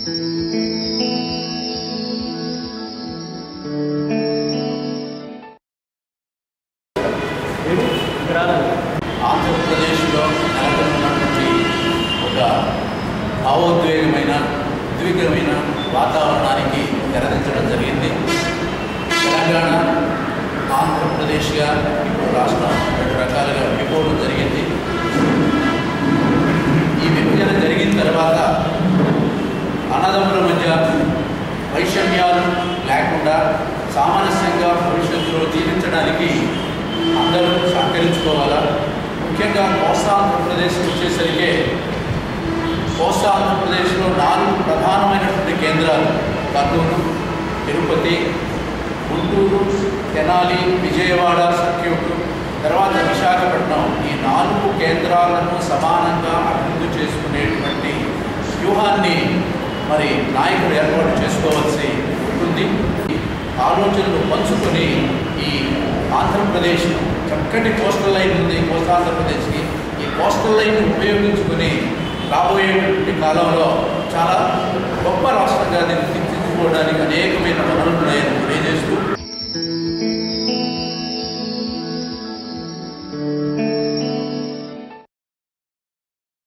ఆంధ్రప్రదేశ్లో నెలకొని ఉన్నటువంటి ఒక భావోద్వేగమైన ఉద్విగ్నమైన వాతావరణానికి తెరదించడం జరిగింది తెలంగాణ ఆంధ్రప్రదేశ్గా ఇప్పుడు రాష్ట్రం రెండు రకాలుగా విడిపోవడం జరిగింది ఈ విభజన జరిగిన తర్వాత అన్నదమ్ముల మధ్య వైషమ్యాలు లేకుండా సామరస్యంగా భవిష్యత్తులో జీవించడానికి అందరూ సహకరించుకోవాలా ముఖ్యంగా కోస్తా ఆంధ్రప్రదేశ్ వచ్చేసరికి కోస్తా ఆంధ్రప్రదేశ్లో నాలుగు ప్రధానమైనటువంటి కేంద్రాలు కర్నూలు తిరుపతి గుంటూరు తెనాలి విజయవాడ సర్క్యూట్ తర్వాత విశాఖపట్నం ఈ నాలుగు కేంద్రాలను సమానంగా అభివృద్ధి చేసుకునేటువంటి వ్యూహాన్ని మరి నాయకుడు ఏర్పాటు చేసుకోవాల్సి ఉంటుంది ఆలోచనలు పంచుకొని ఈ ఆంధ్రప్రదేశ్ చక్కటి కోస్టల్ లైన్ ఉంది కోస్తా ఆంధ్రప్రదేశ్కి ఈ కోస్టల్ లైన్ ఉపయోగించుకొని రాబోయేటువంటి కాలంలో చాలా గొప్ప రాష్ట్రంగా దీన్ని తీర్చిదిద్దుకోవడానికి అనేకమైన వనరులు ఉన్నాయని తెలియజేస్తూ